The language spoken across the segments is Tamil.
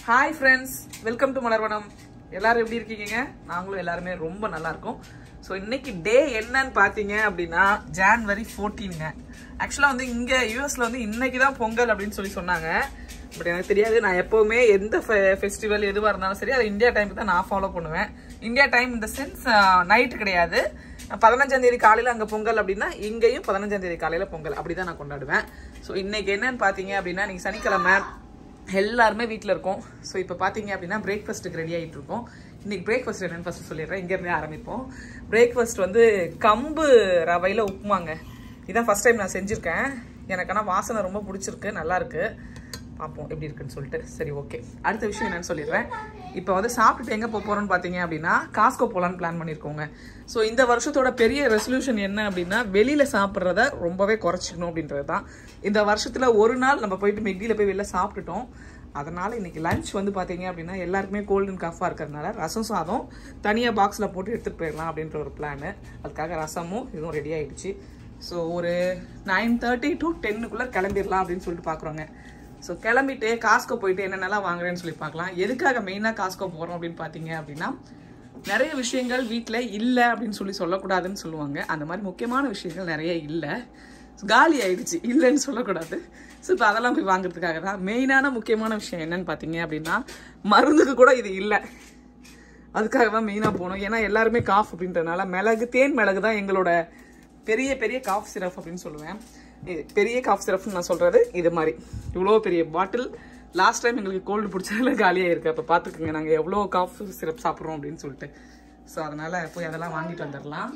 Hi friends welcome to Malarvanam எல்லாரும் எப்படி இருக்கீங்க நாங்களும் எல்லாருமே ரொம்ப நல்லா இருக்கோம் ஸோ இன்னைக்கு டே என்னன்னு பார்த்தீங்க அப்படின்னா ஜான்வரி ஃபோர்டீனுங்க ஆக்சுவலாக வந்து இங்கே யூஎஸ்ல வந்து இன்னைக்கு தான் பொங்கல் அப்படின்னு சொல்லி சொன்னாங்க பட் எனக்கு தெரியாது நான் எப்போவுமே எந்த ஃபெஸ்டிவல் எதுவாக இருந்தாலும் சரி அதை இந்தியா டைமுக்கு தான் நான் ஃபாலோ பண்ணுவேன் இந்தியா டைம் இந்த சென்ஸ் நைட்டு கிடையாது பதினஞ்சாம் தேதி காலையில் அங்கே பொங்கல் அப்படின்னா இங்கேயும் பதினஞ்சாம் தேதி காலையில் பொங்கல் அப்படி தான் நான் கொண்டாடுவேன் ஸோ இன்னைக்கு என்னன்னு பார்த்தீங்க அப்படின்னா இன்னைக்கு சனிக்கிழமை எல்லாருமே வீட்டில் இருக்கோம் ஸோ இப்போ பார்த்தீங்க அப்படின்னா பிரேக்ஃபாஸ்ட்டுக்கு ரெடி ஆகிட்டு இருக்கோம் இன்னைக்கு பிரேக்ஃபாஸ்ட் என்னன்னு ஃபர்ஸ்ட் சொல்லிடுறேன் இங்கேருந்தே ஆரம்பிப்போம் பிரேக்ஃபாஸ்ட் வந்து கம்பு ரவையில் உப்புமாங்க இதான் ஃபர்ஸ்ட் டைம் நான் செஞ்சுருக்கேன் எனக்கு ஆனால் வாசனை ரொம்ப பிடிச்சிருக்கு நல்லா இருக்கு பார்ப்போம் எப்படி இருக்குன்னு சொல்லிட்டு சரி ஓகே அடுத்த விஷயம் என்னன்னு சொல்லிடுறேன் இப்போ வந்து சாப்பிட்டுட்டு எங்கே போக போகிறோம்னு பார்த்தீங்க அப்படின்னா காஸ்கோ போகலான்னு பிளான் பண்ணியிருக்கோங்க ஸோ இந்த வருஷத்தோட பெரிய ரெசல்யூஷன் என்ன அப்படின்னா வெளியில் சாப்பிட்றத ரொம்பவே குறைச்சிக்கணும் அப்படின்றது தான் இந்த வருஷத்தில் ஒரு நாள் நம்ம போயிட்டு மெக்டியில் போய் வெளில சாப்பிட்டுட்டோம் அதனால் இன்னைக்கு லஞ்ச் வந்து பார்த்தீங்க அப்படின்னா எல்லாருக்குமே கோல்டன் கஃபாக இருக்கிறதுனால ரசம் சாதம் தனியாக பாக்ஸில் போட்டு எடுத்துகிட்டு போயிடலாம் அப்படின்ற ஒரு பிளான் அதுக்காக ரசமும் இதுவும் ரெடி ஆயிடுச்சு ஸோ ஒரு நைன் தேர்ட்டி டு டென்னுக்குள்ளே கிளம்பிடலாம் அப்படின்னு சொல்லிட்டு பார்க்குறோங்க ஸோ கிளம்பிட்டு காஸ்கோ போயிட்டு என்னென்னலாம் வாங்குறேன்னு சொல்லி பார்க்கலாம் எதுக்காக மெயினாக காஸ்கோ போகிறோம் அப்படின்னு பார்த்தீங்க அப்படின்னா நிறைய விஷயங்கள் வீட்டில் இல்லை அப்படின்னு சொல்லி சொல்லக்கூடாதுன்னு சொல்லுவாங்க அந்த மாதிரி முக்கியமான விஷயங்கள் நிறைய இல்லை காலி ஆயிடுச்சு இல்லைன்னு சொல்லக்கூடாது ஸோ இப்போ அதெல்லாம் போய் வாங்குறதுக்காக தான் மெயினான முக்கியமான விஷயம் என்னன்னு பார்த்தீங்க அப்படின்னா மருந்துக்கு கூட இது இல்லை அதுக்காக தான் மெயினாக போகணும் ஏன்னா எல்லாருமே காஃப் அப்படின்றதுனால மிளகு தேன் மிளகு தான் எங்களோட பெரிய பெரிய காஃப் சிரப் அப்படின்னு சொல்லுவேன் இது பெரிய காஃப் சிரப்னு நான் சொல்கிறது இது மாதிரி இவ்வளோ பெரிய பாட்டில் லாஸ்ட் டைம் எங்களுக்கு கோல்டு பிடிச்சதுல காலியாக இருக்குது அப்போ பார்த்துக்குங்க நாங்கள் எவ்வளோ காஃப் சிரப் சாப்பிட்றோம் அப்படின்னு சொல்லிட்டு ஸோ அதனால் போய் அதெல்லாம் வாங்கிட்டு வந்துடலாம்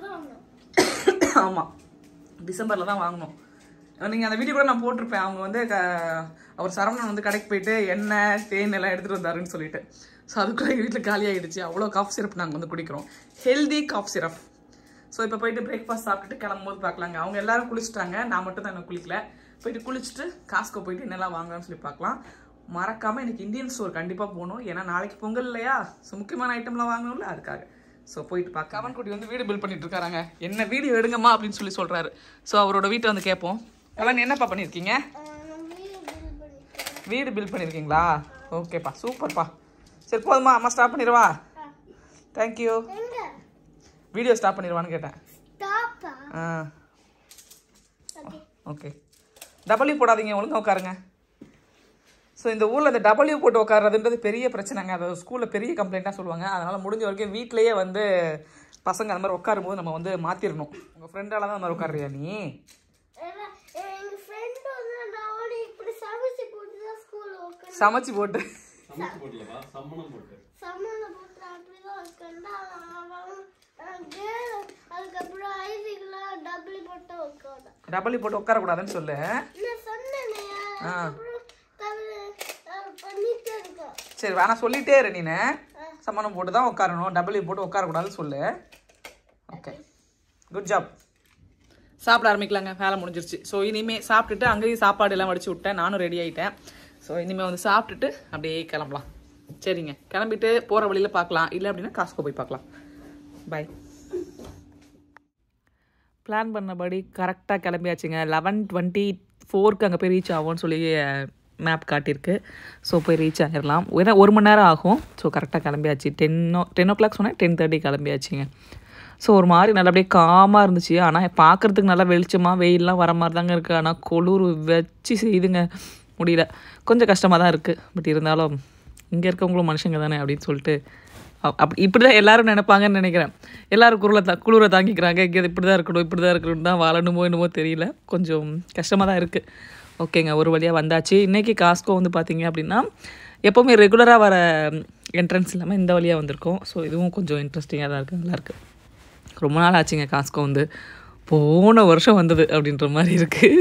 ஆமாம் டிசம்பரில் தான் வாங்கணும் நீங்கள் அந்த வீடியோ கூட நான் போட்டிருப்பேன் அவங்க வந்து க- அவர் சரவணன் வந்து கடைக்கு போயிட்டு எண்ணெய் தேன் எல்லாம் எடுத்துகிட்டு வந்தாருன்னு சொல்லிட்டு ஸோ அதுக்குள்ளே எங்கள் வீட்டில் காலியாகிடுச்சு அவ்வளோ காஃப் சிரப் நாங்கள் வந்து குடிக்கிறோம் ஹெல்தி காஃப் சிரப் ஸோ இப்போ போயிட்டு பிரேக்ஃபாஸ்ட் சாப்பிட்டுட்டு கிளம்பும்போது பார்க்கலாங்க அவங்க எல்லாரும் குளிச்சிட்டாங்க நான் மட்டும் தான் இன்னும் குளிக்கல போயிட்டு குளிச்சுட்டு காஸ்கோ போயிட்டு என்னெல்லாம் வாங்கலாம்னு சொல்லி பார்க்கலாம் மறக்காம எனக்கு இந்தியன் ஸ்டோர் கண்டிப்பாக போகணும் ஏன்னா நாளைக்கு பொங்கல் இல்லையா ஸோ முக்கியமான ஐட்டம்லாம் வாங்கணும்ல அதுக்காக ஸோ போயிட்டு பார்க்க கவன் குட்டி வந்து வீடு பில்ட் பண்ணிட்டு இருக்காங்க என்ன வீடியோ எடுங்கம்மா அப்படின்னு சொல்லி சொல்றாரு ஸோ அவரோட வீட்டை வந்து கேட்போம் கவன் என்னப்பா பண்ணியிருக்கீங்க வீடு பில்ட் பண்ணியிருக்கீங்களா ஓகேப்பா சூப்பர்ப்பா சரி போதுமா அம்மா ஸ்டாப் பண்ணிடுவா தேங்க்யூ வீடியோ ஸ்டாப் பண்ணிடுவான்னு கேட்டேன் ஆ ஓகே டபுள்யூ போடாதீங்க ஒழுங்கா உட்காருங்க ஸோ இந்த ஊரில் இந்த டபுள்யூ போட்டு உட்கார்றதுன்றது பெரிய பிரச்சனைங்க அது ஸ்கூலில் பெரிய கம்ப்ளைண்ட்டாக சொல்லுவாங்க அதனால் முடிஞ்ச வரைக்கும் வீட்லேயே வந்து பசங்க அந்த மாதிரி உட்காரும்போது நம்ம வந்து மாற்றிடணும் உங்கள் ஃப்ரெண்டால தான் அந்த மாதிரி உட்காருறியா நீ எங்க ஃப்ரெண்ட் வந்து நான் இப்படி சமைச்சு போட்டு தான் ஸ்கூல் உட்காந்து சமைச்சு போட்டு சமைச்சு போடலப்பா சம்மணம் போட்டு சம்மந்தம் போட்டு அப்படிதான் உட்காந்து அதுக்கப்புறம் ஐசிக்கெல்லாம் டபுள் போட்டு உட்காந்து டபுள்யூ போட்டு உட்காரக்கூடாதுன்னு சொல்லு நான் சொன்னேனே ஆ. அதுக்கப்புறம் தவிர பண்ணிட்டே இருக்கேன் சரி வேணா சொல்லிட்டே இரு நீனு சம்மணம் போட்டு தான் உட்காரணும் டபுள்யூ போட்டு உட்காரக்கூடாதுன்னு சொல்லு ஓகே குட் ஜாப் சாப்பிட ஆரம்பிக்கலாங்க வேலை முடிஞ்சிருச்சு ஸோ இனிமே சாப்பிட்டுட்டு அங்கேயும் சாப்பாடு எல்லாம் வடிச்சு விட்டேன் நானும் ரெடி ஆயிட்டேன் ஸோ இனிமேல் வந்து சாப்பிட்டுட்டு அப்படியே கிளம்பலாம் சரிங்க கிளம்பிட்டு போகிற வழியில் பார்க்கலாம் இல்லை அப்படின்னா காஸ்கோ போய் பார்க்கலாம் பாய் பிளான் பண்ணபடி கரெக்டாக கிளம்பியாச்சுங்க லெவன் டுவெண்ட்டி ஃபோருக்கு அங்கே போய் ரீச் ஆகும்னு சொல்லி மேப் காட்டியிருக்கு ஸோ போய் ரீச் ஆகிடலாம் ஏன்னா ஒரு மணி நேரம் ஆகும் ஸோ கரெக்டாக கிளம்பியாச்சு ten o ten o'clock சொன்னேன் டென் தேர்ட்டி கிளம்பியாச்சுங்க ஸோ ஒரு மாதிரி நல்லபடியே காமாக இருந்துச்சு ஆனால் பார்க்குறதுக்கு நல்லா வெளிச்சமாக வெயில்லாம் வர மாதிரி தாங்க இருக்குது ஆனால் குளிர் வச்சு செய்யுதுங்க முடியல கொஞ்சம் கஷ்டமாக தான் இருக்குது பட் இருந்தாலும் இங்கே இருக்கவங்களும் மனுஷங்க தானே அப்படின்னு சொல்லிட்டு அப்- அப்படி இப்படி தான் எல்லாரும் நினைப்பாங்கன்னு நினைக்கிறேன் எல்லாரும் குரலை தா குளிரை தாங்கிக்கிறாங்க இங்கே இப்படி தான் இருக்கணும் இப்படி தான் இருக்கணும் தான் வாழணுமோ என்னமோ தெரியல கொஞ்சம் கஷ்டமாக தான் இருக்குது ஓகேங்க ஒரு வழியாக வந்தாச்சு இன்றைக்கி காஸ்கோ வந்து பார்த்தீங்க அப்படின்னா எப்போவுமே ரெகுலராக வர என்ட்ரன்ஸ் இல்லாமல் இந்த வழியாக வந்திருக்கோம் ஸோ இதுவும் கொஞ்சம் இன்ட்ரெஸ்டிங்காக தான் இருக்குது நல்லாயிருக்கு ரொம்ப நாள் ஆச்சுங்க காஸ்கோ வந்து போன வருஷம் வந்தது அப்படின்ற மாதிரி இருக்குது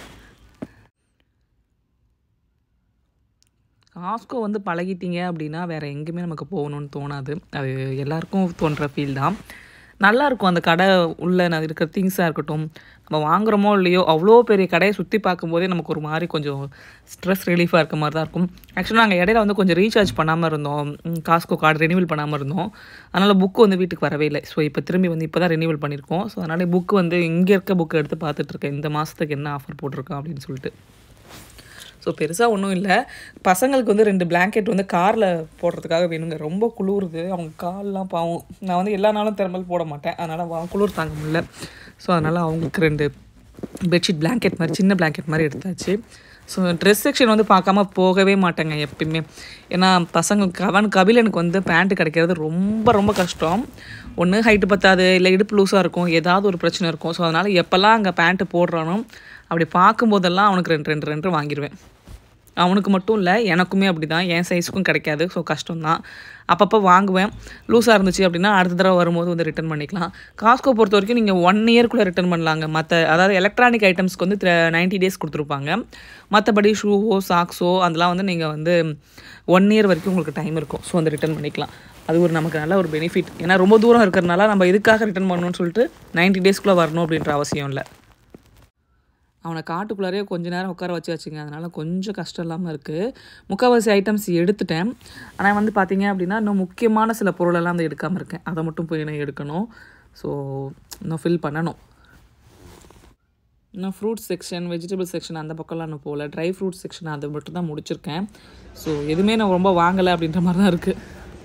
காஸ்கோ வந்து பழகிட்டீங்க அப்படின்னா வேறு எங்கேயுமே நமக்கு போகணும்னு தோணாது அது எல்லாருக்கும் தோன்ற ஃபீல் தான் நல்லா இருக்கும் அந்த கடை உள்ள நான் இருக்கிற திங்ஸாக இருக்கட்டும் நம்ம வாங்குறோமோ இல்லையோ அவ்வளோ பெரிய கடையை சுற்றி பார்க்கும்போதே நமக்கு ஒரு மாதிரி கொஞ்சம் ஸ்ட்ரெஸ் ரிலீஃபாக இருக்க மாதிரி தான் இருக்கும் ஆக்சுவலாக நாங்கள் இடையில வந்து கொஞ்சம் ரீசார்ஜ் பண்ணாமல் இருந்தோம் ம், காஸ்கோ கார்டு ரெனியூவல் பண்ணாமல் இருந்தோம் அதனால் புக்கு வந்து வீட்டுக்கு வரவே இல்லை ஸோ இப்போ திரும்பி வந்து இப்போ தான் ரெனியூவல் பண்ணியிருக்கோம் ஸோ அதனால் புக்கு வந்து இங்கே இருக்க புக்கு எடுத்து பார்த்துட்ருக்கேன் இந்த மாதத்துக்கு என்ன ஆஃபர் போட்டிருக்கோம் அப்படின்னு சொல்லிட்டு ஸோ ஸோ பெருசாக ஒன்றும் இல்லை பசங்களுக்கு வந்து ரெண்டு பிளாங்கெட் வந்து காரில் போடுறதுக்காக வேணுங்க ரொம்ப குளிருது அவங்க கால்லாம் பாவம் நான் வந்து எல்லா நாளும் தெர்மல் போட மாட்டேன் அதனால் வா- குளிர் தாங்க முடியல ஸோ அதனால் அவங்களுக்கு ரெண்டு பெட்ஷீட் பிளாங்கெட் மாதிரி சின்ன பிளாங்கெட் மாதிரி எடுத்தாச்சு ஸோ ட்ரெஸ் செக்ஷன் வந்து பார்க்காம போகவே மாட்டேங்க எப்பயுமே ஏன்னா பசங்களுக்கு அவன் கபிலனுக்கு வந்து பேண்ட் கிடைக்கிறது ரொம்ப ரொம்ப கஷ்டம் ஒன்று ஹைட்டு பத்தாது இல்லை இடுப்பு லூஸாக இருக்கும் ஏதாவது ஒரு பிரச்சனை இருக்கும் ஸோ அதனால் எப்போல்லாம் அங்கே பேண்ட்டு போடுறானோ அப்படி பார்க்கும்போதெல்லாம் அவனுக்கு ரெண்டு ரெண்டு ரெண்டு வாங்கிடுவேன் அவனுக்கு மட்டும் இல்லை எனக்குமே அப்படி தான் என் சைஸுக்கும் கிடைக்காது ஸோ கஷ்டம்தான் அப்பப்போ வாங்குவேன் லூஸாக இருந்துச்சு அப்படின்னா அடுத்த தடவை வரும்போது வந்து ரிட்டர்ன் பண்ணிக்கலாம் காஸ்கோ பொறுத்த வரைக்கும் நீங்கள் ஒன் இயர்க்குள்ளே ரிட்டர்ன் பண்ணலாங்க மற்ற அதாவது எலக்ட்ரானிக் ஐட்டம்ஸ்க்கு வந்து நைன்ட்டி டேஸ் கொடுத்துருப்பாங்க மற்றபடி ஷூவோ சாக்ஸோ அதெல்லாம் வந்து நீங்கள் வந்து ஒன் இயர் வரைக்கும் உங்களுக்கு டைம் இருக்கும் ஸோ வந்து ரிட்டர்ன் பண்ணிக்கலாம் அது ஒரு நமக்கு நல்ல ஒரு பெனிஃபிட் ஏன்னா ரொம்ப தூரம் இருக்கிறனால நம்ம இதுக்காக ரிட்டர்ன் பண்ணணும்னு சொல்லிட்டு நைன்ட்டி டேஸ்க்குள்ளே வரணும் அப்படின்ற அவசியம் இல்லை அவனை காட்டுக்குள்ளாரே கொஞ்ச நேரம் உட்கார வச்சு வச்சுங்க அதனால் கொஞ்சம் கஷ்டம் இல்லாமல் இருக்குது முக்கால்வாசி ஐட்டம்ஸ் எடுத்துட்டேன் ஆனால் வந்து பார்த்தீங்க அப்படின்னா இன்னும் முக்கியமான சில பொருளெல்லாம் வந்து எடுக்காமல் இருக்கேன் அதை மட்டும் போய் நான் எடுக்கணும் ஸோ இன்னும் ஃபில் பண்ணணும் இன்னும் ஃப்ரூட் செக்ஷன் வெஜிடபிள் செக்ஷன் அந்த பக்கம்லாம் இன்னும் போகல ட்ரை ஃப்ரூட் செக்ஷன் அதை மட்டும் தான் முடிச்சிருக்கேன் ஸோ எதுவுமே நான் ரொம்ப வாங்கலை அப்படின்ற மாதிரி தான் இருக்குது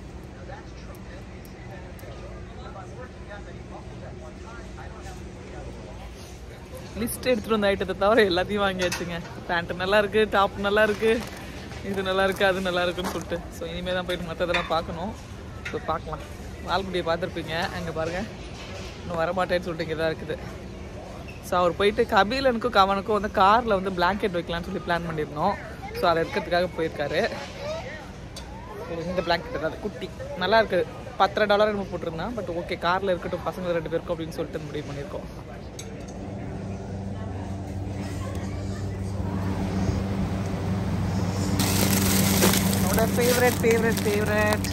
லிஸ்ட் எடுத்துகிட்டு வந்த ஐட்டத்தை தவிர எல்லாத்தையும் வாங்கியாச்சுங்க பேண்ட் நல்லா இருக்கு டாப் நல்லா இருக்கு இது நல்லா இருக்கு அது நல்லா இருக்குன்னு சொல்லிட்டு ஸோ இனிமேல் தான் போயிட்டு மற்றதெல்லாம் பார்க்கணும் ஸோ பார்க்கலாம் வால்குட்டியை பார்த்துருப்பீங்க அங்கே பாருங்க இன்னும் வரமாட்டேன்னு சொல்லிட்டு இங்கே தான் இருக்குது ஸோ அவர் போயிட்டு கபிலனுக்கும் கவனுக்கும் வந்து காரில் வந்து பிளாங்கெட் வைக்கலாம்னு சொல்லி பிளான் பண்ணியிருந்தோம் ஸோ அதை எடுக்கிறதுக்காக போயிருக்காரு ஒரு இந்த பிளாங்கெட் அதாவது குட்டி நல்லா இருக்கு பத்தரை டாலர் நம்ம போட்டிருந்தான் பட் ஓகே காரில் இருக்கட்டும் பசங்க ரெண்டு பேருக்கும் அப்படின்னு சொல்லிட்டு முடிவு பண்ணியிருக்கோம் என்னோட ஃபேவரட் ஃபேவரட் ஃபேவரட்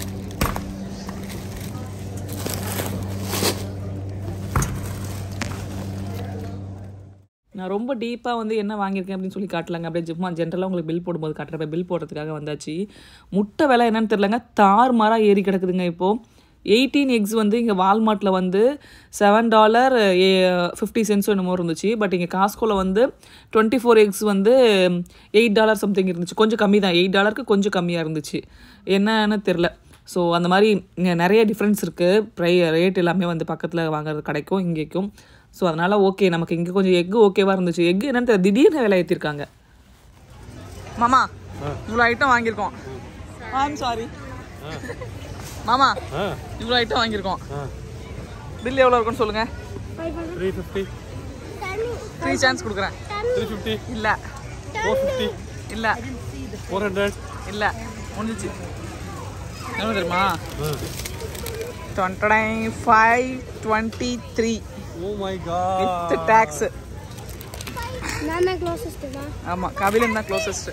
நான் ரொம்ப டீப்பாக வந்து என்ன வாங்கியிருக்கேன் அப்படின்னு சொல்லி காட்டலாங்க அப்படியே சும்மா ஜென்ரலாக உங்களுக்கு பில் போடும்போது காட்டுறப்ப பில் போடுறதுக்காக வந்தாச்சு முட்டை விலை என்னன்னு தெரிலங்க தார் மாறாக ஏறி கிடக்குதுங்க இப்போது எயிட்டீன் எக்ஸ் வந்து இங்கே வால்மார்ட்டில் வந்து செவன் டாலர் ஃபிஃப்டி சென்ஸோ என்னமோ இருந்துச்சு பட் இங்கே காஸ்கோவில் வந்து டுவெண்ட்டி ஃபோர் எக்ஸ் வந்து எயிட் டாலர் சம்திங் இருந்துச்சு கொஞ்சம் கம்மி தான் எயிட் டாலருக்கு கொஞ்சம் கம்மியாக இருந்துச்சு என்னன்னு தெரில ஸோ அந்த மாதிரி இங்கே நிறைய டிஃப்ரென்ஸ் இருக்குது ப்ரை ரேட் எல்லாமே வந்து பக்கத்தில் வாங்குறது கிடைக்கும் இங்கேக்கும் ஸோ அதனால் ஓகே நமக்கு இங்கே கொஞ்சம் எக்கு ஓகேவாக இருந்துச்சு எக்கு என்னன்னு தெரியல, திடீர்னு விலை ஏற்றிருக்காங்க மாமா இவ்வளோ ஐட்டம் வாங்கியிருக்கோம் ஐம் சாரி மாமா இவ்வளோ ஐட்டம் வாங்கியிருக்கோம் பில் எவ்வளோ இருக்குன்னு சொல்லுங்க த்ரீ ஃபிஃப்டி தண்ணி த்ரீ சான்ஸ் கொடுக்குறேன் த்ரீ ஃபிஃப்டி இல்லை ஃபோர் ஃபிஃப்டி இல்லை ஃபோர் ஹண்ட்ரட் இல்லை முடிஞ்சிச்சு என்ன தெரியுமா twenty five twenty three oh my God with tax நான் க்ளோசஸ்ட் தான் ஆமாம் கபிலன் தான் க்ளோசஸ்ட்டு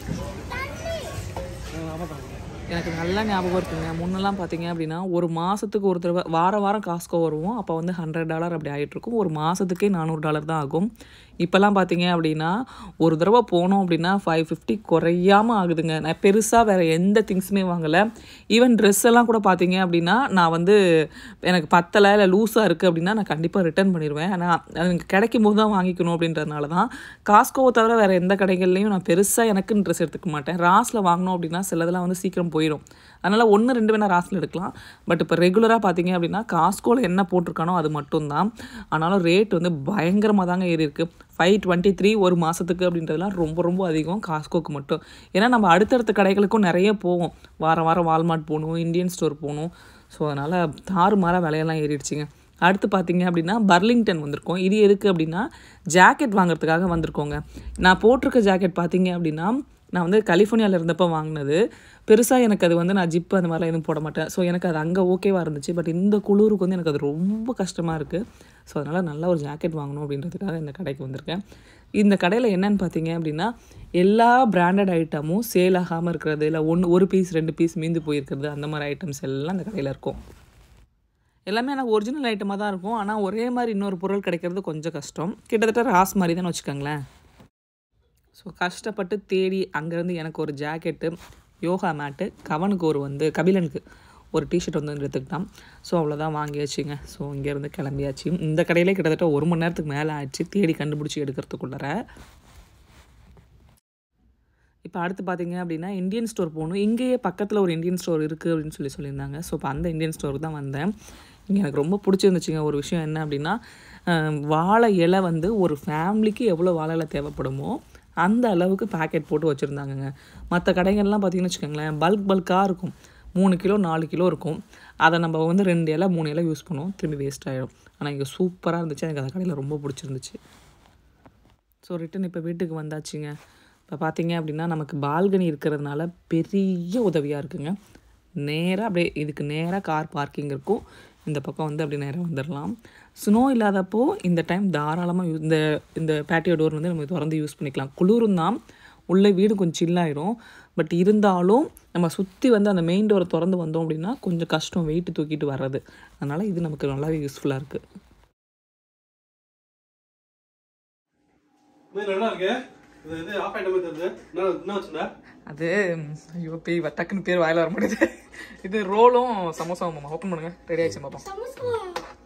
எனக்கு நல்ல ஞாபகம் இருக்குங்க முன்னெல்லாம் பார்த்தீங்க அப்படின்னா ஒரு மாதத்துக்கு ஒரு தடவை வார வாரம் காஸ்கோ வருவோம் அப்போ வந்து ஹண்ட்ரட் டாலர் அப்படி ஆகிட்டு இருக்கும் ஒரு மாதத்துக்கே நானூறு டாலர் தான் ஆகும் இப்போல்லாம் பார்த்தீங்க அப்படின்னா ஒரு தடவை போனோம் அப்படின்னா ஃபைவ் ஃபிஃப்டி குறையாமல் ஆகுதுங்க நான் பெருசாக வேறு எந்த திங்ஸுமே வாங்கலை ஈவன் ட்ரெஸ் எல்லாம் கூட பார்த்தீங்க அப்படின்னா நான் வந்து எனக்கு பத்தலை இல்லை லூஸாக இருக்குது அப்படின்னா நான் கண்டிப்பாக ரிட்டர்ன் பண்ணிடுவேன் ஆனால் அது எனக்கு கிடைக்கும் போது தான் வாங்கிக்கணும் அப்படின்றதுனால தான் காஸ்கோவை தவிர வேறு எந்த கடைகள்லையும் நான் பெருசாக எனக்குன்னு ட்ரெஸ் எடுத்துக்க மாட்டேன் ராஸில் வாங்கினோம் அப்படின்னா சிலதெல்லாம் வந்து சீக்கிரம் போயிடும் அதனால் ஒன்று ரெண்டு வேணால் ராஸில் எடுக்கலாம் பட் இப்போ ரெகுலராக பார்த்தீங்க அப்படின்னா காஸ்கோவில் என்ன போட்டிருக்கானோ அது மட்டும்தான் ஆனாலும் ரேட் வந்து பயங்கரமாக தாங்க ஏறி இருக்கு ஃபைவ் டுவெண்ட்டி த்ரீ ஒரு மாதத்துக்கு அப்படின்றதுலாம் ரொம்ப ரொம்ப அதிகம் காஸ்கோக்கு மட்டும் ஏன்னா நம்ம அடுத்தடுத்த கடைகளுக்கும் நிறைய போவோம் வாரம் வாரம் வால்மார்ட் போகணும் இந்தியன் ஸ்டோர் போகணும் ஸோ அதனால் தாறுமாறாக விலையெல்லாம் ஏறிடுச்சுங்க அடுத்து பார்த்தீங்க அப்படின்னா பர்லிங்டன் வந்திருக்கோம் இது எதுக்கு அப்படின்னா ஜாக்கெட் வாங்குறதுக்காக வந்திருக்கோங்க நான் போட்டிருக்க ஜாக்கெட் பார்த்தீங்க அப்படின்னா நான் வந்து கலிஃபோர்னியாவில் இருந்தப்போ வாங்கினது பெருசாக எனக்கு அது வந்து நான் ஜிப்பு அந்த மாதிரிலாம் எதுவும் போட மாட்டேன் ஸோ எனக்கு அது அங்கே ஓகேவாக இருந்துச்சு பட் இந்த குளிருக்கு வந்து எனக்கு அது ரொம்ப கஷ்டமாக இருக்குது ஸோ அதனால் நல்ல ஒரு ஜாக்கெட் வாங்கணும் அப்படின்றதுக்காக இந்த கடைக்கு வந்திருக்கேன் இந்த கடையில் என்னன்னு பார்த்தீங்க அப்படின்னா எல்லா பிராண்டட் ஐட்டமும் சேல் ஆகாமல் இருக்கிறது இல்லை ஒன்று ஒரு பீஸ் ரெண்டு பீஸ் மீந்து போயிருக்கிறது அந்த மாதிரி ஐட்டம்ஸ் எல்லாம் இந்த கடையில் இருக்கும் எல்லாமே எனக்கு ஒரிஜினல் ஐட்டமாக தான் இருக்கும் ஆனால் ஒரே மாதிரி இன்னொரு பொருள் கிடைக்கிறது கொஞ்சம் கஷ்டம் கிட்டத்தட்ட ராஸ் மாதிரி தான் வச்சுக்கோங்களேன் ஸோ கஷ்டப்பட்டு தேடி அங்கேருந்து எனக்கு ஒரு ஜாக்கெட்டு யோகா மேட்டு கவனுக்கு ஒரு வந்து கபிலனுக்கு ஒரு டிஷர்ட் வந்து எடுத்துக்கிட்டான் ஸோ அவ்வளோதான் வாங்கியாச்சுங்க ஸோ இங்கேருந்து கிளம்பியாச்சு இந்த கடையிலே கிட்டத்தட்ட ஒரு மணி நேரத்துக்கு மேலே ஆயிடுச்சு தேடி கண்டுபிடிச்சி எடுக்கிறதுக்குள்ளற இப்போ அடுத்து பார்த்தீங்க அப்படின்னா இந்தியன் ஸ்டோர் போகணும் இங்கேயே பக்கத்தில் ஒரு இந்தியன் ஸ்டோர் இருக்குது அப்படின்னு சொல்லி சொல்லியிருந்தாங்க ஸோ இப்போ அந்த இந்தியன் ஸ்டோருக்கு தான் வந்தேன் இங்கே எனக்கு ரொம்ப பிடிச்சிருந்துச்சுங்க ஒரு விஷயம் என்ன அப்படின்னா அஹ், வாழை இலை வந்து ஒரு ஃபேமிலிக்கு எவ்வளோ வாழை இலை தேவைப்படுமோ அந்த அளவுக்கு பேக்கெட் போட்டு வச்சுருந்தாங்கங்க மற்ற கடைகள்லாம் பார்த்தீங்கன்னு வச்சுக்கோங்களேன் பல்க் பல்காக இருக்கும் மூணு கிலோ நாலு கிலோ இருக்கும் அதை நம்ம வந்து ரெண்டு இலை மூணு இலை யூஸ் பண்ணுவோம் திரும்பி வேஸ்ட் ஆகிடும் ஆனால் இங்கே சூப்பராக இருந்துச்சு எனக்கு அந்த கடையில் ரொம்ப பிடிச்சிருந்துச்சு ஸோ ரிட்டன் இப்போ வீட்டுக்கு வந்தாச்சுங்க இப்போ பார்த்தீங்க அப்படின்னா நமக்கு பால்கனி இருக்கிறதுனால பெரிய உதவியாக இருக்குங்க நேராக அப்படியே இதுக்கு நேராக கார் பார்க்கிங் இருக்கும் இந்த பக்கம் வந்து அப்படி நேராக வந்துடலாம் ஸ்னோ இல்லாதப்போ இந்த டைம் தாராளமாக இந்த இந்த பேட்டியோ டோர் வந்து நம்ம திறந்து யூஸ் பண்ணிக்கலாம் குளிரும் தான் உள்ளே வீடு கொஞ்சம் சில்லாயிரும் பட் இருந்தாலும் நம்ம சுற்றி வந்து அந்த மெயின் டோரை திறந்து வந்தோம் அப்படின்னா கொஞ்சம் கஷ்டம் வெயிட்டு தூக்கிட்டு வர்றது அதனால் இது நமக்கு நல்லாவே யூஸ்ஃபுல்லாக இருக்குது இது நல்லா இருக்கு இது இது ஆஃப் ஆயிட்ட மாதிரி தெரியுது என்ன என்ன வச்சுருந்தா அது ஐயோ பேய் வ- டக்குன்னு பேர் வாயில வர முடியுது இது ரோலும் சமோசாவும் மாமா ஓப்பன் பண்ணுங்க ரெடி ஆயிடுச்சு பாப்போம் சமோசா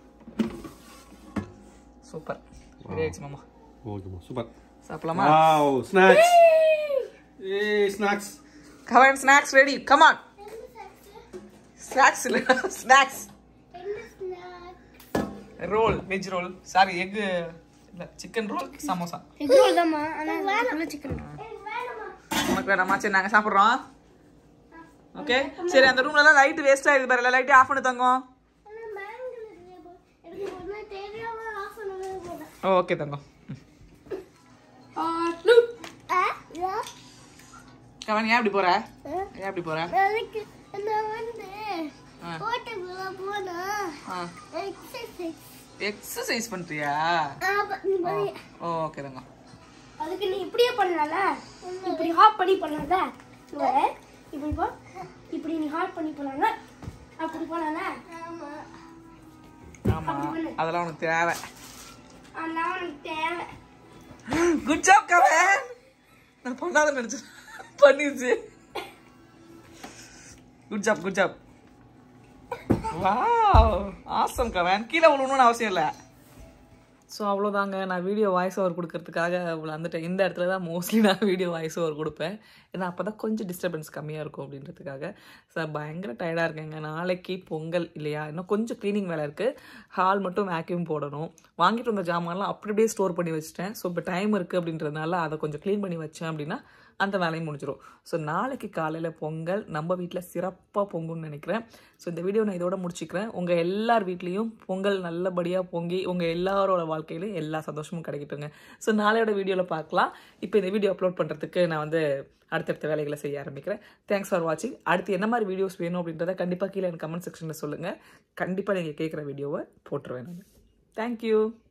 சூப்பர் ரெடி ஆயிடுச்சு மாமா ஓகேம்மா சூப்பர் சாப்பிடலாமா வாவ் ஸ்நாக்ஸ் ஏய் ஸ்நாக்ஸ் கவன் ஸ்நாக்ஸ் ரெடி கமான் ஸ்நாக்ஸ் இல்ல ஸ்நாக்ஸ் என்ன snack roll veg roll sorry egg இல்ல chicken roll samosa egg roll தான்மா ஆனா இதுக்குள்ள சிக்கன் வேணுமா உனக்கு வேணாமா சரி நாங்க சாப்பிடுறோம் ஓகே சரி அந்த ரூம்ல எல்லாம் லைட் வேஸ்ட் ஆயிடுது பாரு லைட் ஆஃப் பண்ணி தங்கம் ஆனா மேங்கில் இருக்கு எனக்கு ஒன்றும் தெரியாம ஆஃப் பண்ணவே போனேன் ஓகே தங்கம் ஆ யா கவன் ஏன் இப்படி போற ஏன் இப்படி போற அதுக்கு நான் வந்து ஆ. ஹோட்டலுக்குள்ள போனா எக்ஸசைஸ் எக்ஸசைஸ் பண்றியா ஓகே தங்கம் அதுக்கு நீ இப்படியே பண்ணலாம்ல இப்படி ஹாப் பண்ணி பண்ணலாம்ல இங்க பாரு. இப்படி போ இப்படி நீ ஹாப் பண்ணி பண்ணலாம்ல அப்படி பண்ணலாம்ல ஆமா ஆமா அதெல்லாம் உனக்கு தேவை அதெல்லாம் உனக்கு தேவை குட் ஜாப் கவன் நான் பண்ணாத நினைச்சேன் பண்ணிருச்சு good job good job wow awesome கவன் கீழே விழுணும்னு அவசியம் இல்லை ஸோ அவ்வளோதாங்க நான் வீடியோ வாய்ஸ் ஓவர் கொடுக்கறதுக்காக அவ்வளோ வந்துட்டேன் இந்த இடத்துல தான் மோஸ்ட்லி நான் வீடியோ வாய்ஸ் ஓவர் கொடுப்பேன் ஏன்னா அப்போ தான் கொஞ்சம் டிஸ்டர்பன்ஸ் கம்மியாக இருக்கும் அப்படின்றதுக்காக ஸோ பயங்கர டயர்டாக இருக்கேங்க நாளைக்கு பொங்கல் இல்லையா இன்னும் கொஞ்சம் க்ளீனிங் வேலை இருக்குது ஹால் மட்டும் வேக்யூம் போடணும் வாங்கிட்டு வந்த ஜாமான்லாம் அப்படி அப்படியே ஸ்டோர் பண்ணி வச்சுட்டேன் ஸோ இப்போ டைம் இருக்குது அப்படின்றதுனால அதை கொஞ்சம் க்ளீன் பண்ணி வச்சேன் அப்படின்னா அந்த வேலையும் முடிஞ்சிடும் ஸோ நாளைக்கு காலையில் பொங்கல் நம்ம வீட்டில் சிறப்பாக பொங்கும்னு நினைக்கிறேன் ஸோ இந்த வீடியோ நான் இதோட முடிச்சுக்கிறேன் உங்கள் எல்லார் வீட்லேயும் பொங்கல் நல்லபடியாக பொங்கி உங்கள் எல்லாரோட வாழ்க்கையிலும் எல்லா சந்தோஷமும் கிடைக்கட்டுங்க ஸோ நாளையோட வீடியோவில் பார்க்கலாம் இப்போ இந்த வீடியோ அப்லோட் பண்ணுறதுக்கு நான் வந்து அடுத்தடுத்த வேலைகளை செய்ய ஆரம்பிக்கிறேன் தேங்க்ஸ் ஃபார் வாட்சிங் அடுத்து என்ன மாதிரி வீடியோஸ் வேணும் அப்படின்றத கண்டிப்பாக கீழே எனக்கு கமெண்ட் செக்ஷனில் சொல்லுங்கள் கண்டிப்பாக நீங்கள் கேட்குற வீடியோவை போட்டுருவேன் நான் தேங்க்யூ